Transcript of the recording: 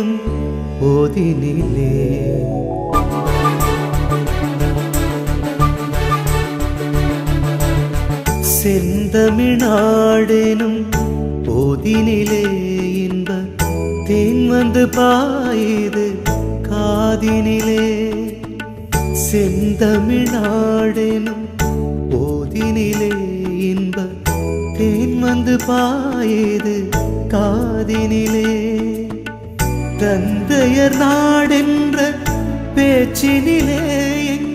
நாடெனும் போதினிலே செந்தமிழ்நாடெனும் போதினிலே இன்ப தேன் வந்து பாயுது காதினிலே செந்தமிழ்நாடெனும் போதினிலே இன்ப தேன் வந்து பாயுது காதினிலே தந்தையர் நாடென்ற பேச்சினிலே எங்கள்